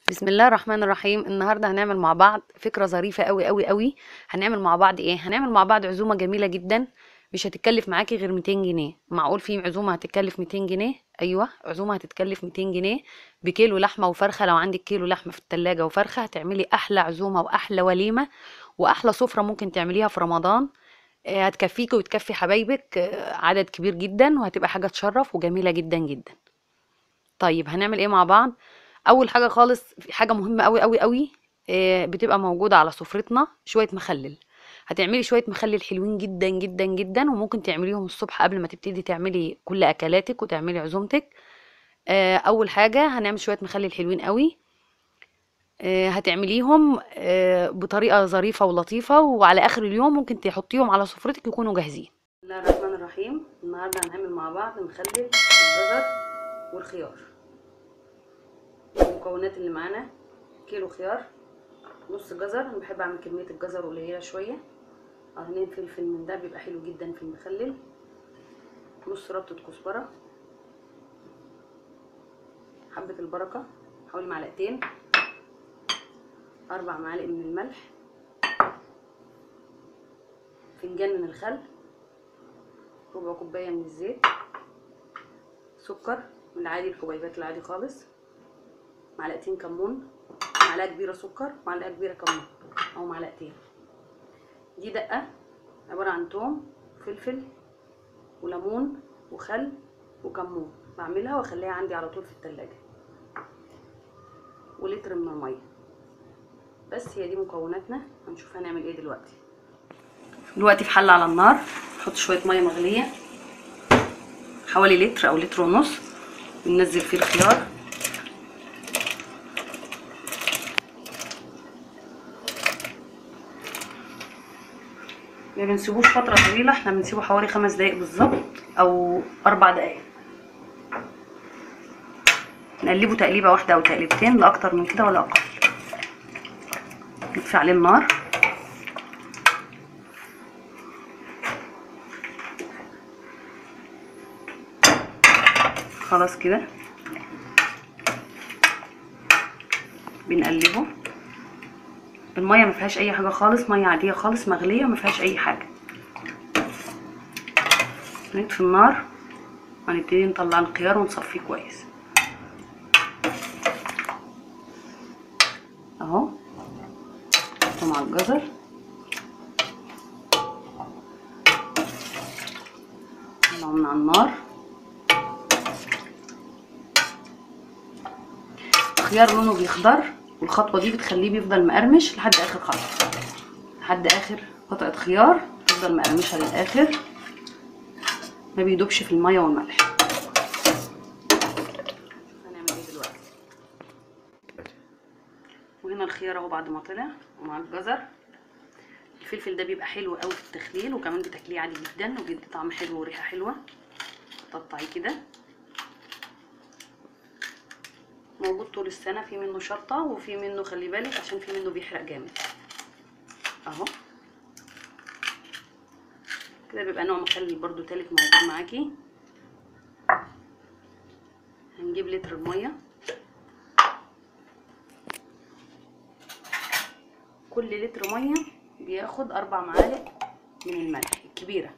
بسم الله الرحمن الرحيم النهارده هنعمل مع بعض فكره ظريفه قوي قوي قوي هنعمل مع بعض ايه هنعمل مع بعض عزومه جميله جدا مش هتتكلف معاكي غير 200 جنيه معقول في عزومه هتتكلف 200 جنيه ايوه عزومه هتتكلف 200 جنيه بكيلو لحمه وفرخه لو عندك كيلو لحمه في التلاجة وفرخه هتعملي احلى عزومه واحلى وليمه واحلى سفره ممكن تعمليها في رمضان آه، هتكفيكي وتكفي حبايبك آه، عدد كبير جدا وهتبقى حاجه تشرف وجميله جدا جدا طيب هنعمل ايه مع بعض اول حاجه خالص في حاجه مهمه قوي قوي قوي آه، بتبقى موجوده على سفرتنا شويه مخلل هتعملي شويه مخلل حلوين جدا جدا جدا وممكن تعمليهم الصبح قبل ما تبتدي تعملي كل اكلاتك وتعملي عزومتك آه، اول حاجه هنعمل شويه مخلل حلوين قوي آه، هتعمليهم آه، بطريقه ظريفه ولطيفه وعلى اخر اليوم ممكن تحطيهم على سفرتك يكونوا جاهزين بسم الله الرحمن الرحيم النهارده هنعمل مع بعض مخلل الجزر والخيار المكونات اللي معانا كيلو خيار نص جزر انا بحب اعمل كميه الجزر قليله شويه قرنين فلفل من ده بيبقى حلو جدا في المخلل نص ربطه كزبره حبه البركه حوالي معلقتين اربع معالق من الملح فنجان من الخل ربع كوبايه من الزيت سكر من العادي الحبيبات العادي خالص معلقتين كمون معلقه كبيره سكر معلقه كبيره كمون او معلقتين دي دقه عباره عن توم فلفل وليمون وخل وكمون بعملها واخليها عندي على طول في التلاجة ولتر من الميه بس هي دي مكوناتنا هنشوف هنعمل ايه دلوقتي دلوقتي في حله على النار نحط شويه ميه مغليه حوالي لتر او لتر ونص وننزل فيه الخيار ما بنسيبوش فترة طويلة احنا بنسيبه حوالي خمس دقايق بالظبط او اربع دقايق نقلبه تقليبة واحدة او تقليبتين لا اكتر من كده ولا اقل نطفي عليه النار خلاص كده بنقلبه الميه ما فيهاش اي حاجه خالص ميه عاديه خالص مغليه ما فيهاش اي حاجه نطفي النار هنبتدي نطلع الخيار ونصفيه كويس اهو نحطه مع الجزر نطلعه من على النار الخيار لونه بيخضر والخطوه دي بتخليه بيفضل مقرمش لحد اخر خطوه لحد اخر قطعه خيار تفضل مقرمشه للاخر ما بيدوبش في الميه والملح هنعمل ايه دلوقتي وهنا الخيار اهو بعد ما طلع ومع الجزر الفلفل ده بيبقى حلو قوي في التخليل وكمان بتاكليه عادي جدا وبيدي طعم حلو وريحه حلوه تقطعيه كده موجود طول السنة في منه شطة وفي منه خلي بالك عشان في منه بيحرق جامد اهو كده بيبقى نوع مخلل برضو تالت موجود معاكي هنجيب لتر مية كل لتر مية بياخد اربع معالق من الملح الكبيره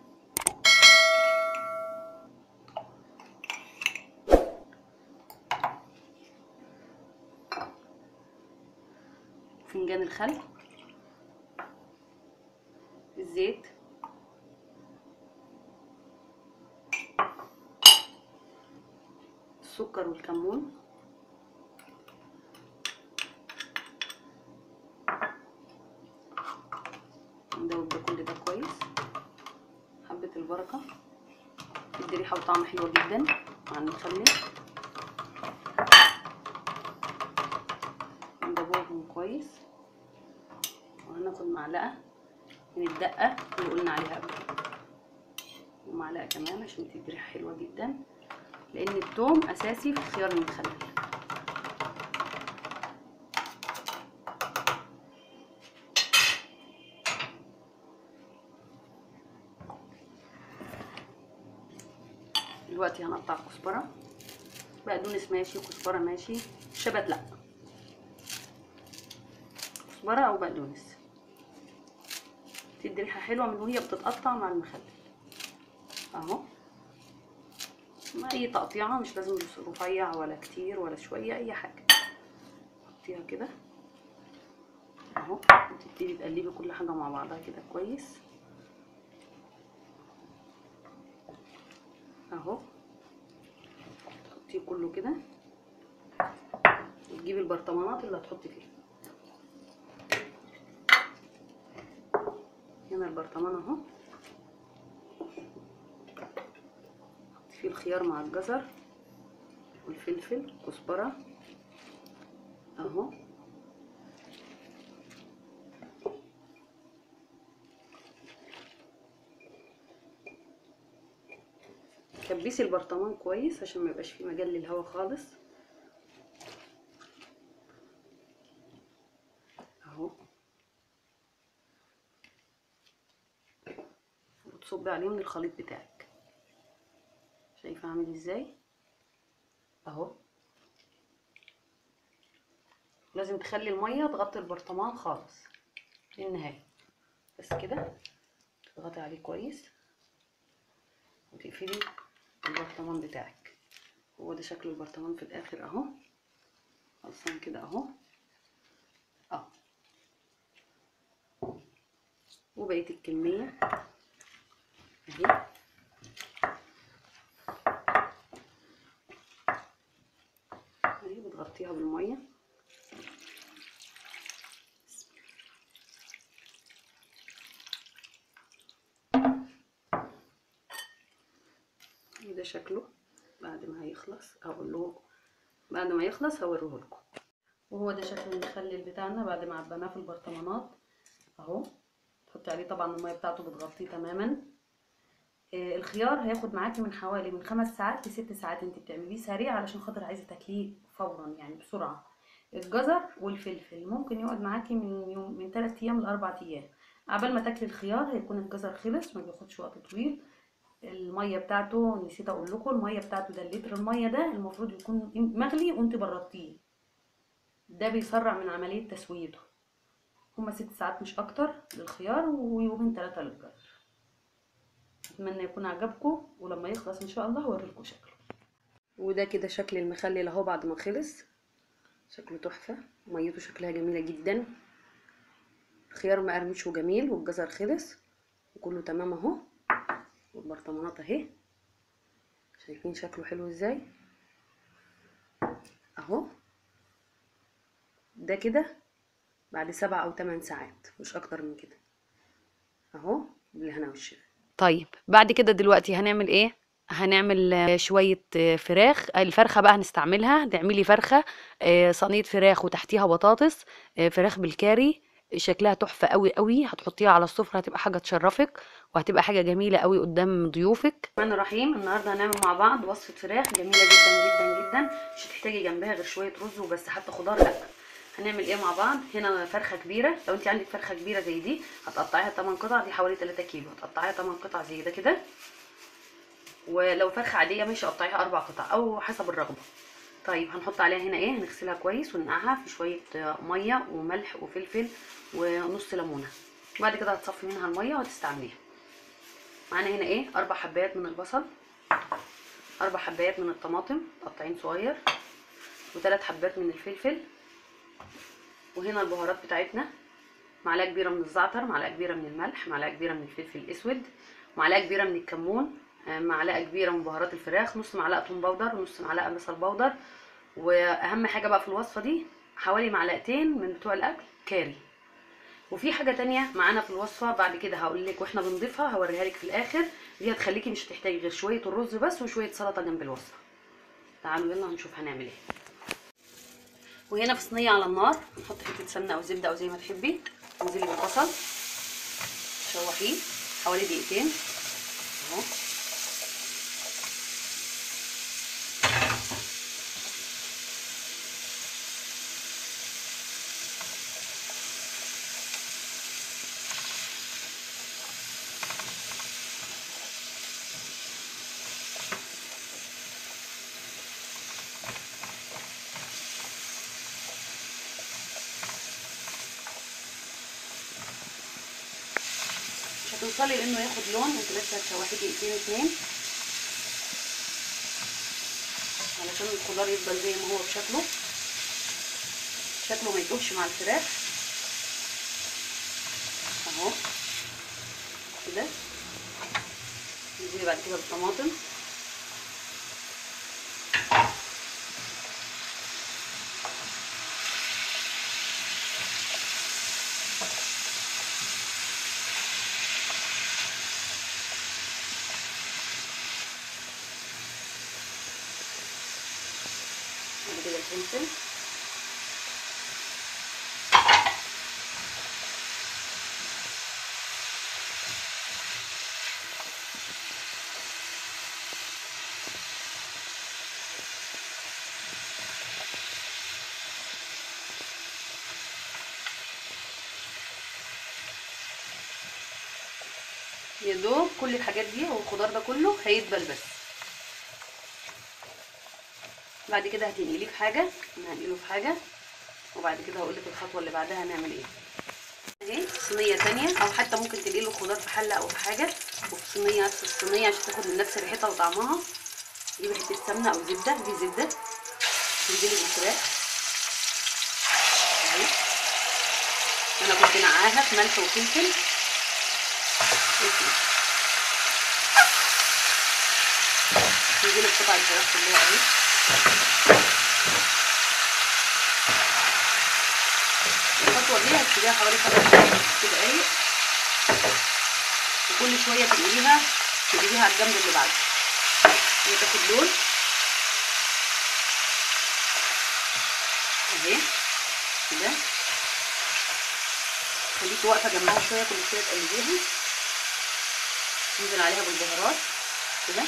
فنجان الخل الزيت السكر والكمون ندوب ده كل ده كويس حبة البركة تدي ريحة وطعم حلوة جدا مع المخلل ندوبهم كويس وهناخد معلقه من الدقه اللي قلنا عليها قبل كده ومعلقه كمان عشان تدي ريحه حلوه جدا لان التوم اساسي في الخيار المخلل دلوقتي هنقطع كزبره بقدونس ماشي كزبره ماشي شبت لا كزبره او بقدونس تدي ريحه حلوه من وهي بتتقطع مع المخلل اهو مع اي تقطيعه مش لازم رفيع ولا كتير ولا شويه اي حاجه حطيها كده اهو وتبتدي تقلبي كل حاجه مع بعضها كده كويس اهو تحطيه كله كده وتجيبي البرطمانات اللي هتحطي فيها هنا البرطمان اهو حطي فيه الخيار مع الجزر والفلفل كزبره اهو كبسي البرطمان كويس عشان ما يبقاش فيه مجال للهواء خالص اهو وتصبي عليه من الخليط بتاعك شايفه عامل ازاي اهو لازم تخلي الميه تغطي البرطمان خالص للنهايه بس كده تضغطي عليه كويس وتقفلي البرطمان بتاعك هو ده شكل البرطمان في الاخر اهو خلصان كده اهو اه وبقيه الكميه اهي اهي بتغطيها بالميه ده شكله بعد ما هيخلص هقول له بعد ما يخلص هوريه لكم وهو ده شكل المخلل بتاعنا بعد ما عبيناه في البرطمانات اهو تحطي عليه طبعا الميه بتاعته بتغطيه تماما آه الخيار هياخد معاكي من حوالي من خمس ساعات لست ساعات انت بتعمليه سريع علشان خاطر عايزه تاكليه فورا يعني بسرعه الجزر والفلفل ممكن يقعد معاكي من يوم من 3 ايام لاربع ايام عبال ما تاكلي الخيار هيكون الجزر خلص ما بياخدش وقت طويل الميه بتاعته نسيت اقول لكم الميه بتاعته ده اللتر الميه ده المفروض يكون مغلي وانت بردتيه ده بيسرع من عمليه تسويته هما ست ساعات مش اكتر للخيار ويومين ثلاثه للجزر اتمنى يكون عجبكم ولما يخلص ان شاء الله هوريلكم شكله وده كده شكل المخلل اهو بعد ما خلص شكله تحفه ميته شكلها جميله جدا الخيار مقرمش وجميل والجزر خلص وكله تمام اهو والبرطمانات اهي شايفين شكله حلو ازاي اهو ده كده بعد سبع او تمن ساعات مش اكتر من كده اهو بالهنا والشفا طيب بعد كده دلوقتي هنعمل ايه هنعمل شوية فراخ الفرخة بقى هنستعملها تعملي فرخة صينية فراخ وتحتيها بطاطس فراخ بالكاري شكلها تحفه قوي قوي هتحطيها على السفره هتبقى حاجه تشرفك وهتبقى حاجه جميله قوي قدام ضيوفك الرحمن الرحيم النهارده هنعمل مع بعض وصفه فراخ جميله جدا جدا جدا مش هتحتاجي جنبها غير شويه رز وبس حتى خضار لا هنعمل ايه مع بعض هنا فرخه كبيره لو انت عندك فرخه كبيره زي دي هتقطعيها 8 قطع دي حوالي 3 كيلو هتقطعيها 8 قطع زي ده كده ولو فرخه عاديه ماشي قطعيها 4 قطع او حسب الرغبه طيب هنحط عليها هنا ايه هنغسلها كويس وننقعها في شويه ميه وملح وفلفل ونص ليمونه وبعد كده هتصفي منها الميه وهتستعمليها معانا هنا ايه اربع حبايات من البصل اربع حبايات من الطماطم مقطعين صغير وثلاث حبات من الفلفل وهنا البهارات بتاعتنا معلقه كبيره من الزعتر معلقه كبيره من الملح معلقه كبيره من الفلفل الاسود معلقه كبيره من الكمون معلقه كبيره من بهارات الفراخ نص معلقه توم باودر ونص معلقه بصل باودر واهم حاجه بقى في الوصفه دي حوالي معلقتين من بتوع الاكل كاري وفي حاجه تانية معانا في الوصفه بعد كده هقول لك واحنا بنضيفها هوريها لك في الاخر دي هتخليكي مش هتحتاجي غير شويه الرز بس وشويه سلطه جنب الوصفه تعالوا يلا هنشوف هنعمل ايه وهنا في صينيه على النار نحط حته سمنه او زبده او زي ما تحبي انزلي بالبصل شوحيه حوالي دقيقتين اهو توصلي لانه ياخد لون انت لسه هتشوحيه دقيقتين اتنين علشان الخضار يفضل زي ما هو بشكله شكله ما يتوهش مع الفراخ اهو كده نزيل بعد كده بالطماطم بعد كده الفلفل يا دوب كل الحاجات دي والخضار ده كله هيدبل بس بعد كده هتنقليه في حاجه انا هنقله في حاجه وبعد كده هقول لك الخطوه اللي بعدها هنعمل ايه اهي صينيه تانية او حتى ممكن تنقلي الخضار في حله او في حاجه وفي صينيه نفس الصينيه عشان تاخد من نفس ريحتها وطعمها جيبي حته سمنه او زبده دي زبده تنزلي بالفراخ اهي انا كنت نقعاها في ملح وفلفل اسود نزيل قطع الفراخ كلها اهي الخطوه دي هتسيبيها حوالي خمس دقايق ست دقايق وكل شويه تقلبيها تقلبيها على الجنب اللي بعده هي تاخد لون اهي كده خليكي واقفه جنبها شويه كل شويه تقلبيها ننزل عليها بالبهارات كده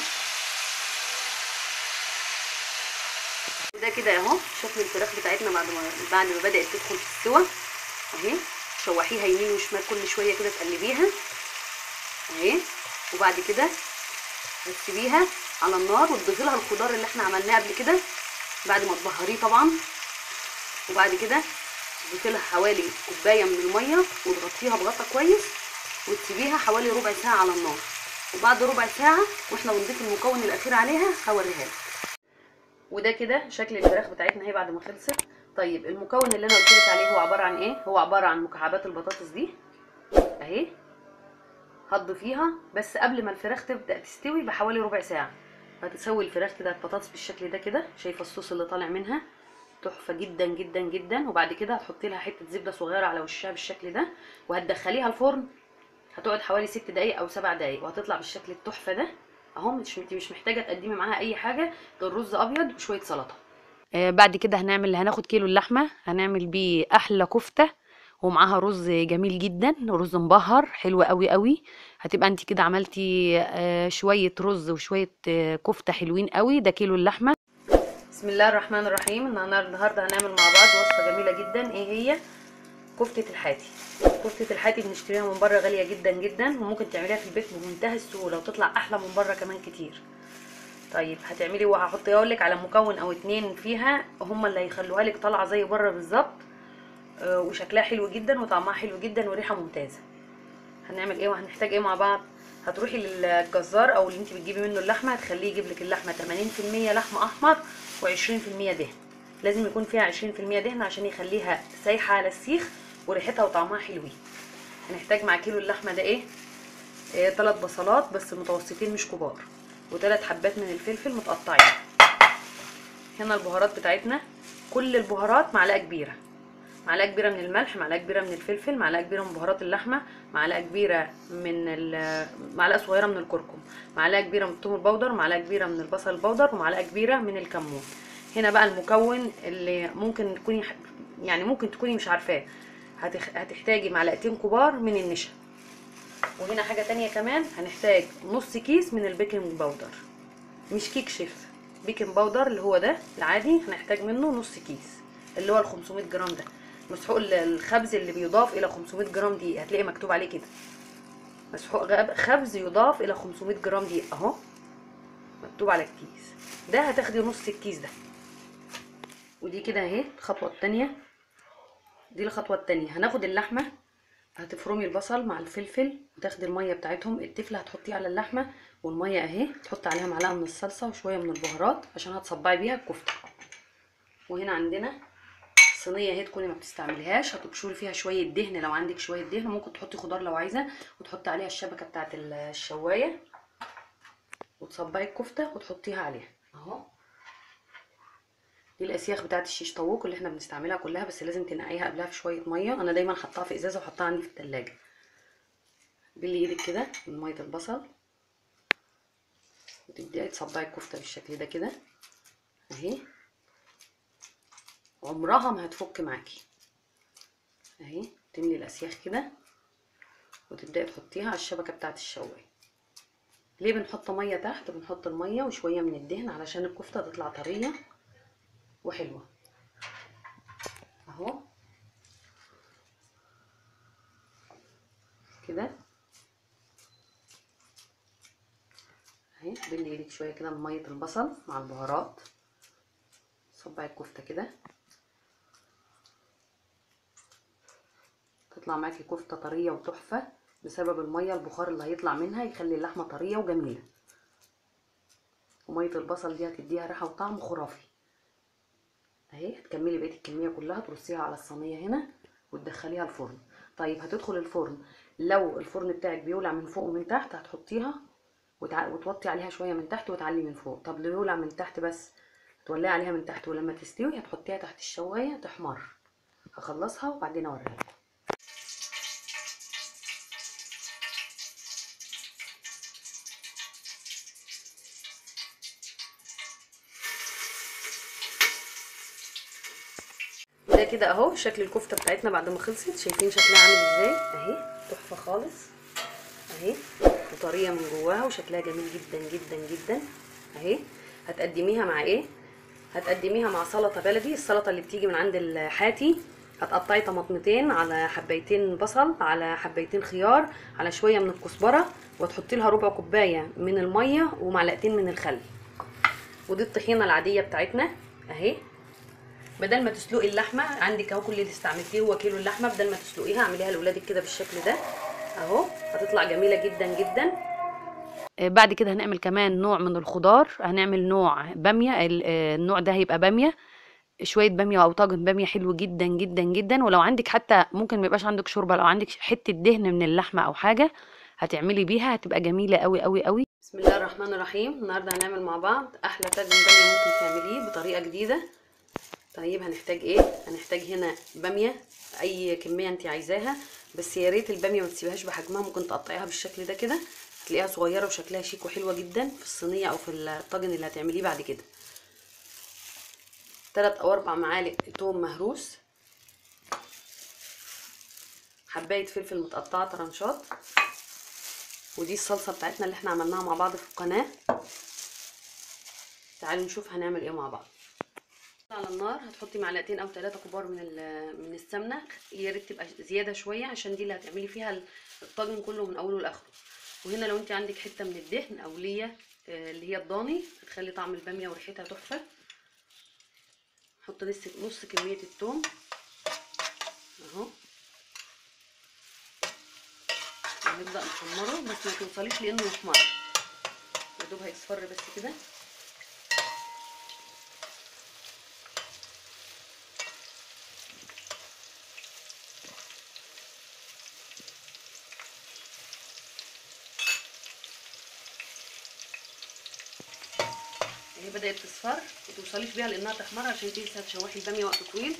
وده كده اهو شكل الفراخ بتاعتنا بعد ما بعد ما بدات تدخل في السوا اهي شوحيها يمين وشمال كل شويه كده تقلبيها اهي وبعد كده هتسيبيها على النار وتضيفي لها الخضار اللي احنا عملناه قبل كده بعد ما تبهريه طبعا وبعد كده تضيفي لها حوالي كوبايه من الميه وتغطيها بغطا كويس وتسيبيها حوالي ربع ساعه على النار وبعد ربع ساعه واحنا بنضيف المكون الاخير عليها هوريها لك وده كده شكل الفراخ بتاعتنا اهي بعد ما خلصت طيب المكون اللي انا قلت لك عليه هو عباره عن ايه هو عباره عن مكعبات البطاطس دي اهي هتضيفيها بس قبل ما الفراخ تبدا تستوي بحوالي ربع ساعه هتسوي الفراخ كده البطاطس بالشكل ده كده شايفه الصوص اللي طالع منها تحفه جدا جدا جدا وبعد كده هتحطي لها حته زبده صغيره على وشها بالشكل ده وهتدخليها الفرن هتقعد حوالي ست دقايق او سبع دقايق وهتطلع بالشكل التحفه ده اهو مش انت مش محتاجه تقدمي معاها اي حاجه غير رز ابيض وشويه سلطه آه بعد كده هنعمل هناخد كيلو اللحمه هنعمل بيه احلى كفته ومعاها رز جميل جدا رز مبهر حلو قوي قوي هتبقى انت كده عملتي آه شويه رز وشويه آه كفته حلوين قوي ده كيلو اللحمه بسم الله الرحمن الرحيم النهارده هنعمل مع بعض وصفه جميله جدا ايه هي كفته الحاتي كفته الحاتي بنشتريها من بره غاليه جدا جدا وممكن تعمليها في البيت بمنتهى السهوله وتطلع احلى من بره كمان كتير طيب هتعملي وهحط اقول لك على مكون او اتنين فيها هما اللي هيخلوها لك طالعه زي بره بالظبط آه وشكلها حلو جدا وطعمها حلو جدا وريحه ممتازه هنعمل ايه وهنحتاج ايه مع بعض هتروحي للجزار او اللي انت بتجيبي منه اللحمه هتخليه يجيب لك اللحمه 80% لحم احمر و20% دهن لازم يكون فيها 20% دهن عشان يخليها سايحه على السيخ وريحتها وطعمها حلوين هنحتاج مع كيلو اللحمه ده ايه آه ثلاث بصلات بس متوسطين مش كبار وثلاث حبات من الفلفل متقطعين هنا البهارات بتاعتنا كل البهارات معلقه كبيره معلقه كبيره من الملح معلقه كبيره من الفلفل معلقه كبيره من بهارات اللحمه معلقه كبيره من معلقه صغيره من الكركم معلقه كبيره من الثوم البودر معلقه كبيره من البصل البودر ومعلقه كبيره من الكمون هنا بقى المكون اللي ممكن تكوني يعني ممكن تكوني مش عارفاه هتخ... هتحتاجي معلقتين كبار من النشا وهنا حاجه تانية كمان هنحتاج نص كيس من البيكنج باودر مش كيك شيف بيكنج باودر اللي هو ده العادي هنحتاج منه نص كيس اللي هو ال 500 جرام ده مسحوق الخبز اللي بيضاف الى 500 جرام دقيق هتلاقي مكتوب عليه كده مسحوق خبز يضاف الى 500 جرام دقيق اهو مكتوب على الكيس ده هتاخدي نص الكيس ده ودي كده اهي الخطوه التانية دي الخطوه التانية هناخد اللحمه هتفرمي البصل مع الفلفل وتاخدي الميه بتاعتهم التفله هتحطيه على اللحمه والميه اهي تحطي عليها معلقه من الصلصه وشويه من البهارات عشان هتصبعي بيها الكفته وهنا عندنا صينيه اهي تكوني ما بتستعمليهاش هتبشري فيها شويه دهن لو عندك شويه دهن ممكن تحطي خضار لو عايزه وتحطي عليها الشبكه بتاعه الشوايه وتصبعي الكفته وتحطيها عليها اهو دي الاسياخ بتاعه الشيش طاووق اللي احنا بنستعملها كلها بس لازم تنقعيها قبلها في شويه ميه انا دايما حطاها في ازازه وحطها عندي في التلاجة بلي ايدك كده من ميه البصل وتبداي تصبعي الكفته بالشكل ده كده اهي عمرها ما هتفك معاكي اهي تملي الاسياخ كده وتبداي تحطيها على الشبكه بتاعه الشوايه ليه بنحط ميه تحت بنحط الميه وشويه من الدهن علشان الكفته تطلع طريه وحلوه اهو كده اهي بلي ايدك شويه كده من ميه البصل مع البهارات صبعي الكفته كده تطلع معاكي كفته طريه وتحفه بسبب الميه البخار اللي هيطلع منها يخلي اللحمه طريه وجميله وميه البصل دي هتديها ريحه وطعم خرافي اهي هتكملي بقيه الكميه كلها ترصيها على الصينيه هنا وتدخليها الفرن طيب هتدخل الفرن لو الفرن بتاعك بيولع من فوق ومن تحت هتحطيها وتع... وتوطي عليها شويه من تحت وتعلي من فوق طب لو يولع من تحت بس تولعي عليها من تحت ولما تستوي هتحطيها تحت الشوايه تحمر هخلصها وبعدين اوريها لكم ده كده اهو شكل الكفته بتاعتنا بعد ما خلصت شايفين شكلها عامل ازاي اهي تحفه خالص اهي وطريه من جواها وشكلها جميل جدا جدا جدا اهي هتقدميها مع ايه هتقدميها مع سلطه بلدي السلطه اللي بتيجي من عند الحاتي هتقطعي طماطمتين على حبايتين بصل على حبايتين خيار على شويه من الكزبره وتحطي لها ربع كوبايه من الميه ومعلقتين من الخل ودي الطحينه العاديه بتاعتنا اهي بدل ما تسلقي اللحمه عندك اهو كل اللي استعملتيه هو كيلو اللحمه بدل ما تسلقيها اعمليها لاولادك كده بالشكل ده اهو هتطلع جميله جدا جدا بعد كده هنعمل كمان نوع من الخضار هنعمل نوع باميه ال- آه، النوع ده هيبقى باميه شويه باميه او طاجن باميه حلو جدا جدا جدا ولو عندك حتى ممكن ما يبقاش عندك شوربه لو عندك حته دهن من اللحمه او حاجه هتعملي بيها هتبقى جميله قوي قوي قوي بسم الله الرحمن الرحيم النهارده هنعمل مع بعض احلى طاجن باميه ممكن تعمليه بطريقه جديده طيب هنحتاج ايه هنحتاج هنا باميه اي كميه انت عايزاها بس يا ريت الباميه ما تسيبهاش بحجمها ممكن تقطعيها بالشكل ده كده تلاقيها صغيره وشكلها شيك وحلوه جدا في الصينيه او في الطاجن اللي هتعمليه بعد كده تلات او اربع معالق توم مهروس حبايه فلفل متقطعه طرنشات ودي الصلصه بتاعتنا اللي احنا عملناها مع بعض في القناه تعالوا نشوف هنعمل ايه مع بعض على النار هتحطي معلقتين او ثلاثة كبار من من السمنه يا ريت تبقى زياده شويه عشان دي اللي هتعملي فيها الطاجن كله من اوله لاخره وهنا لو انت عندك حته من الدهن او ليا اللي هي الضاني هتخلي طعم الباميه وريحتها تحفه حط نص نص كميه الثوم اهو هنبدا نحمره بس ما توصليش لانه يحمر يا دوب هيصفر بس كده هي بدات تصفر ما توصليش بيها لانها تحمر عشان انتي لسه هتشوحي الباميه وقت طويل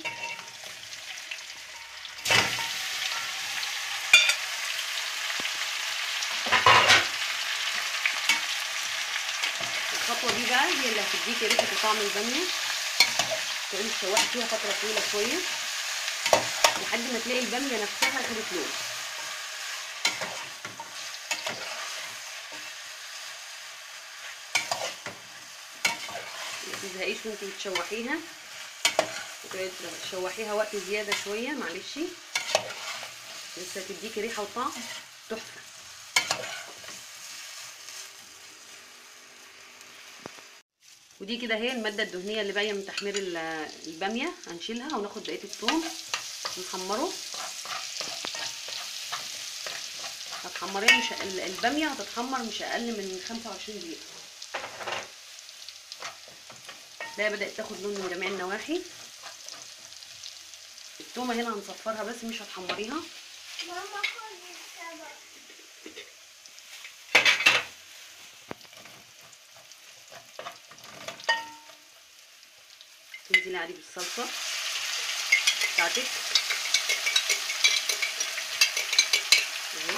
الخطوه دي بقى هي اللي هتديكي ريحه طعم الباميه تقومي تشوحي فيها فتره طويله شويه لحد ما تلاقي الباميه نفسها خدت لون ما تزهقيش وانتي بتشوحيها تشوحيها وقت زياده شويه معلش لسه تديكي ريحه وطعم تحفه ودي كده هي الماده الدهنيه اللي باقيه من تحمير الباميه هنشيلها وناخد بقيه الثوم نحمره هتحمريها مش ال- الباميه هتتحمر مش اقل من 25 دقيقه ده بدات تاخد لون من جميع النواحي التومه هنا هنصفرها بس مش هتحمريها ماما خد السبب تنزلي عادي بالصلصه بتاعتك اهي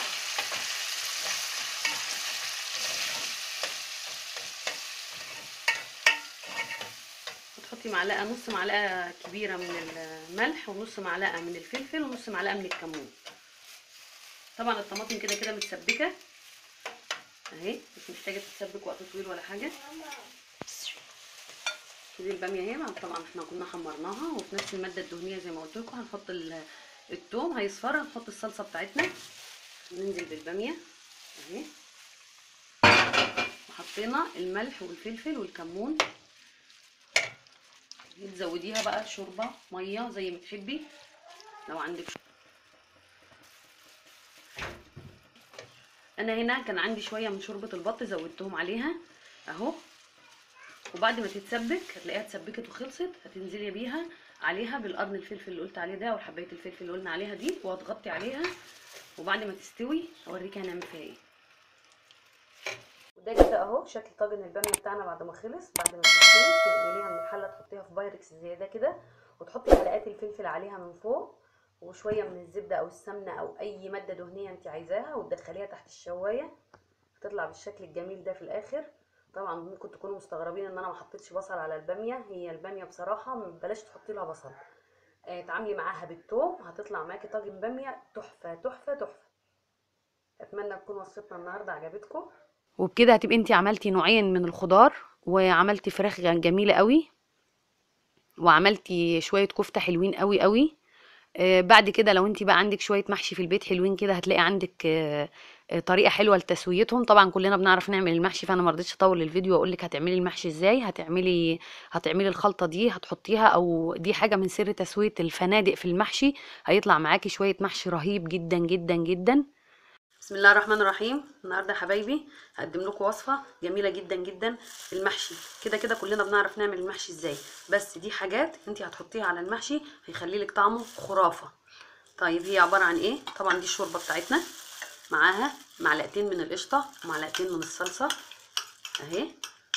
وتحطي معلقه نص معلقه كبيره من الملح ونص معلقه من الفلفل ونص معلقه من الكمون طبعا الطماطم كده كده متسبكه اهي مش محتاجه تتسبك وقت طويل ولا حاجه ماما دي الباميه اهي طبعا احنا كنا حمرناها وفي نفس الماده الدهنيه زي ما قلت لكم هنحط ال- التوم هيصفر هنحط الصلصه بتاعتنا ننزل بالباميه اهي وحطينا الملح والفلفل والكمون تزوديها بقى شوربه ميه زي ما تحبي لو عندك انا هنا كان عندي شويه من شوربه البط زودتهم عليها اهو وبعد ما تتسبك هتلاقيها اتسبكت وخلصت هتنزلي بيها عليها بالقرن الفلفل اللي قلت عليه ده وحبايه الفلفل اللي قلنا عليها دي وهتغطي عليها وبعد ما تستوي اوريكي هنعمل فيها ايه وده كده اهو شكل طاجن الباميه بتاعنا بعد ما خلص بعد ما تستوي تنقليها من الحله تحطيها في بايركس زي ده كده وتحطي حلقات الفلفل عليها من فوق وشويه من الزبده او السمنه او اي ماده دهنيه انت عايزاها وتدخليها تحت الشوايه هتطلع بالشكل الجميل ده في الاخر طبعا ممكن تكونوا مستغربين ان انا ما حطيتش بصل على الباميه هي الباميه بصراحه بلاش تحطي لها بصل آه، اتعاملي معاها بالثوم هتطلع معاكي طاجن باميه تحفه تحفه تحفه اتمنى تكون وصفتنا النهارده عجبتكم وبكده هتبقي انت عملتي نوعين من الخضار وعملتي فراخ جميله قوي وعملتي شويه كفته حلوين قوي قوي آه، بعد كده لو انت بقى عندك شويه محشي في البيت حلوين كده هتلاقي عندك آه، آه، طريقه حلوه لتسويتهم طبعا كلنا بنعرف نعمل المحشي فانا ما رضيتش اطول الفيديو واقول لك هتعملي المحشي ازاي هتعملي هتعملي الخلطه دي هتحطيها او دي حاجه من سر تسويه الفنادق في المحشي هيطلع معاكي شويه محشي رهيب جدا جدا جدا بسم الله الرحمن الرحيم النهارده يا حبايبي هقدم لكم وصفه جميله جدا جدا المحشي كده كده كلنا بنعرف نعمل المحشي ازاي بس دي حاجات انت هتحطيها على المحشي هيخلي لك طعمه خرافه طيب هي عباره عن ايه طبعا دي الشوربه بتاعتنا معاها معلقتين من القشطه ومعلقتين من الصلصه اهي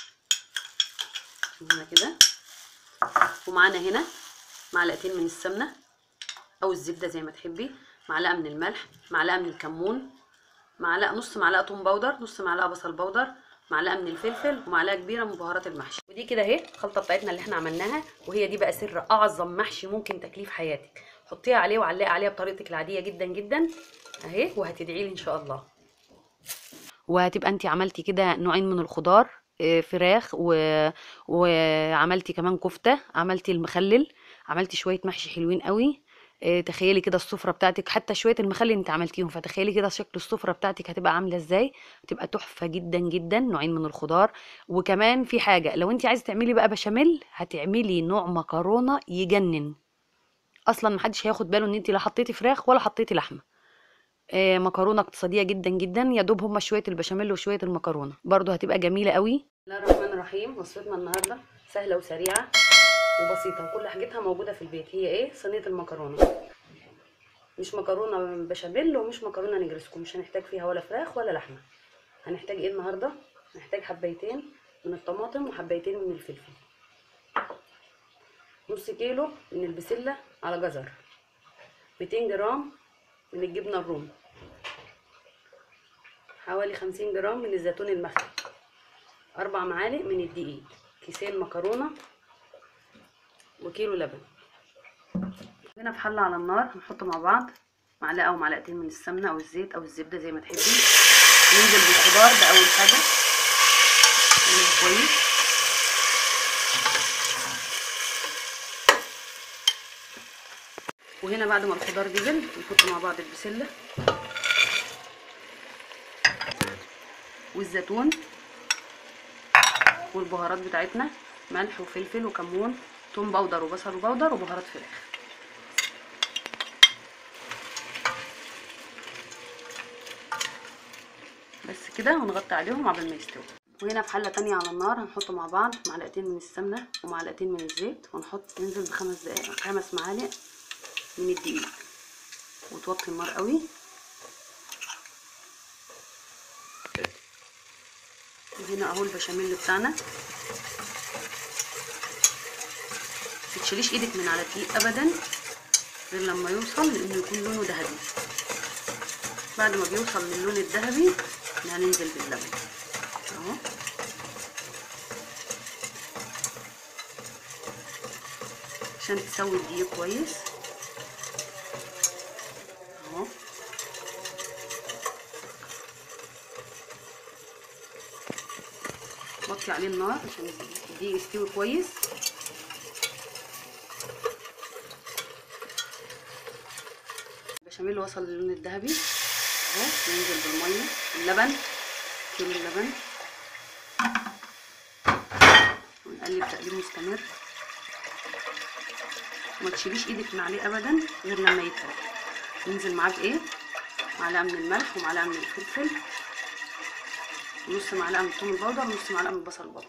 هنا كده ومعانا هنا معلقتين من السمنه او الزبده زي ما تحبي معلقه من الملح معلقه من الكمون معلقه نص معلقه توم باودر نص معلقه بصل باودر معلقه من الفلفل ومعلقه كبيره من بهارات المحشي ودي كده اهي الخلطه بتاعتنا اللي احنا عملناها وهي دي بقى سر اعظم محشي ممكن تاكليه في حياتك حطيها عليه وعلقي عليها بطريقتك العاديه جدا جدا اهي وهتدعي لي ان شاء الله وهتبقى انت عملتي كده نوعين من الخضار آه، فراخ و... وعملتي كمان كفته عملتي المخلل عملتي شويه محشي حلوين قوي آه، تخيلي كده السفره بتاعتك حتى شويه المخلل انت عملتيهم فتخيلي كده شكل السفره بتاعتك هتبقى عامله ازاي هتبقى تحفه جدا جدا نوعين من الخضار وكمان في حاجه لو انت عايزه تعملي بقى بشاميل هتعملي نوع مكرونه يجنن اصلا محدش هياخد باله ان انت لا حطيتي فراخ ولا حطيتي لحمه آه، مكرونه اقتصاديه جدا جدا يا دوب هما شويه البشاميل وشويه المكرونه برضو هتبقى جميله قوي بسم الله الرحمن الرحيم وصفتنا النهارده سهله وسريعه وبسيطه وكل حاجتها موجوده في البيت هي ايه صينيه المكرونه مش مكرونه بشاميل ومش مكرونه نجرسكو مش هنحتاج فيها ولا فراخ ولا لحمه هنحتاج ايه النهارده هنحتاج حبايتين من الطماطم وحبايتين من الفلفل نص كيلو من البسله على جزر 200 جرام من الجبنه الرومي حوالي 50 جرام من الزيتون المخلي أربع معالق من الدقيق كيسين مكرونة وكيلو لبن هنا في حلة على النار هنحط مع بعض معلقة أو معلقتين من السمنة أو الزيت أو الزبدة زي ما تحبي ننزل بالخضار ده أول حاجة نقلب كويس وهنا بعد ما الخضار نزل نحط مع بعض البسلة والزيتون والبهارات بتاعتنا ملح وفلفل وكمون توم باودر وبصل وبودر وبهارات فراخ كده ونغطي عليهم قبل ما يستووا وهنا في حله تانية على النار هنحط مع بعض معلقتين من السمنه ومعلقتين من الزيت ونحط ننزل بخمس دقائق خمس معالق من الدقيق وتوطي النار قوي وهنا اهو البشاميل بتاعنا متشيليش ايدك من على الدقيق ابدا غير لما يوصل لانه يكون لونه ذهبي بعد ما بيوصل للون الذهبي هننزل باللبن اهو عشان تسوي الدقيق كويس اهو وطي عليه النار عشان الدقيق يستوي كويس البشاميل وصل للون الذهبي اهو ننزل بالميه اللبن كيلو اللبن ونقلب تقليب مستمر وما تشيليش ايدك من عليه ابدا غير لما يتقل ننزل معاه بايه معلقه من الملح ومعلقه من الفلفل ونص معلقه من الثوم البودر ونص معلقه من البصل البودر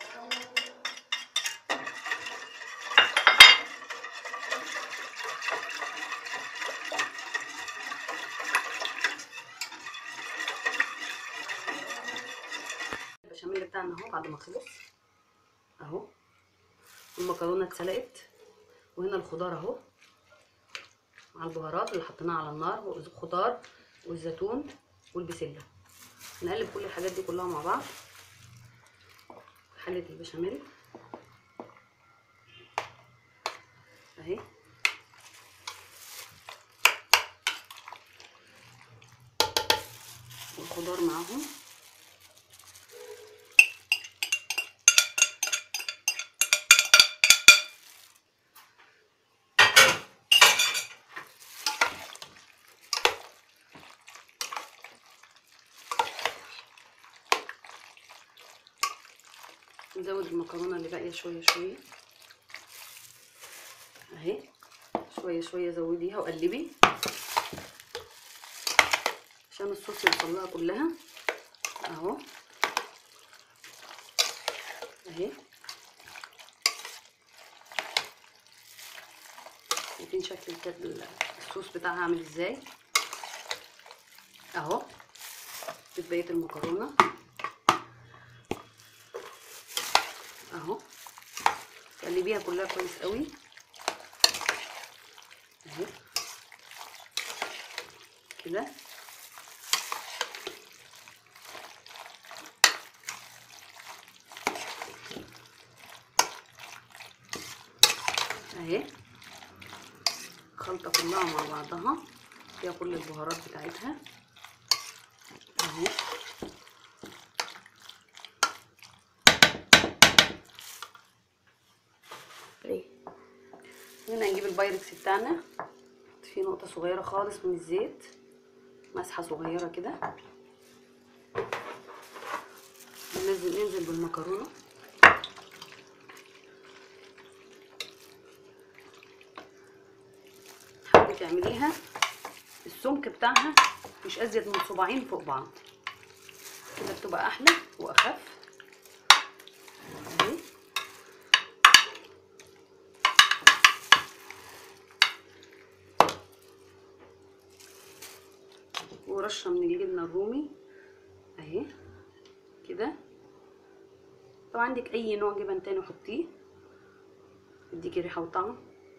البشاميل بتاعنا اهو بعد ما خلص اهو المكرونه اتسلقت وهنا الخضار اهو مع البهارات اللي حطيناها على النار والخضار والزيتون والبسله نقلب كل الحاجات دي كلها مع بعض في حله البشاميل اهي والخضار معاهم نزود المكرونه اللي باقيه شويه شويه اهي شويه شويه زوديها وقلبي عشان الصوص يوصل لها كلها اهو اهي شايفين شكل الكد- الصوص بتاعها عامل ازاي اهو دي بقيه المكرونه اهو تقلبيها كلها كويس قوي اهي كده اهي خلطة كلها مع بعضها فيها كل البهارات بتاعتها اهو ايه هنا نجيب البايركس بتاعنا فيه نقطة صغيرة خالص من الزيت مسحة صغيرة كده ننزل ننزل بالمكرونة حاولي تعمليها السمك بتاعها مش ازيد من صباعين فوق بعض كده بتبقى احلى واخف اهي ورشه من الجبنه الرومي اهي كده لو عندك اي نوع جبن تاني حطيه يديكي ريحه وطعم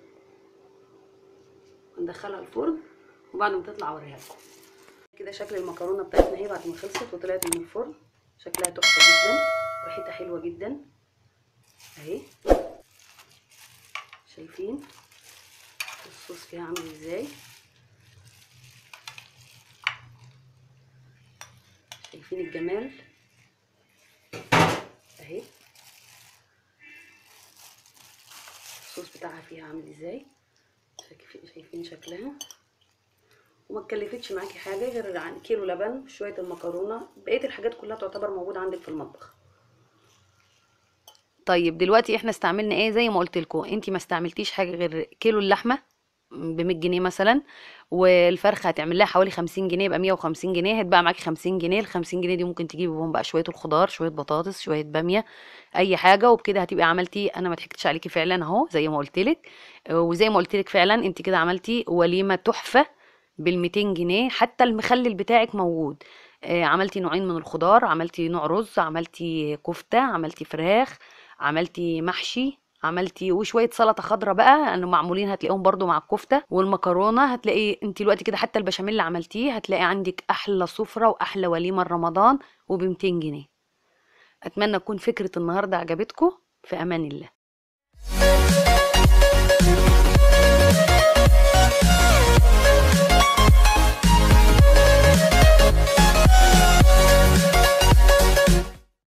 ندخلها الفرن وبعد ما تطلع اوريها لكم كده شكل المكرونه بتاعتنا اهي بعد ما خلصت وطلعت من الفرن شكلها تحفه جدا وريحتها حلوه جدا اهي شايفين الصوص فيها عامل ازاي شايفين الجمال اهي الصوص بتاعها فيها عامل ازاي شايفين- شايفين شكلها وما تكلفتش معاكي حاجه غير عن كيلو لبن شويه المكرونه بقيه الحاجات كلها تعتبر موجوده عندك في المطبخ طيب دلوقتي احنا استعملنا ايه زي ما قلت لكم انت ما استعملتيش حاجه غير كيلو اللحمه ب 100 جنيه مثلا والفرخه هتعمل لها حوالي 50 جنيه يبقى 150 جنيه هتبقى معاكي 50 جنيه ال 50 جنيه دي ممكن تجيبي بهم بقى شويه الخضار شويه بطاطس شويه باميه اي حاجه وبكده هتبقي عملتي انا ما ضحكتش عليكي فعلا اهو زي ما قلت لك وزي ما قلت لك فعلا انت كده عملتي وليمه تحفه بال 200 جنيه حتى المخلل بتاعك موجود آه، عملتي نوعين من الخضار عملتي نوع رز عملتي كفته عملتي فراخ عملتي محشي عملتي وشويه سلطه خضراء بقى انه معمولين هتلاقيهم برضو مع الكفته والمكرونه هتلاقي انت دلوقتي كده حتى البشاميل اللي عملتيه هتلاقي عندك احلى سفره واحلى وليمه رمضان وب 200 جنيه اتمنى تكون فكره النهارده عجبتكم في امان الله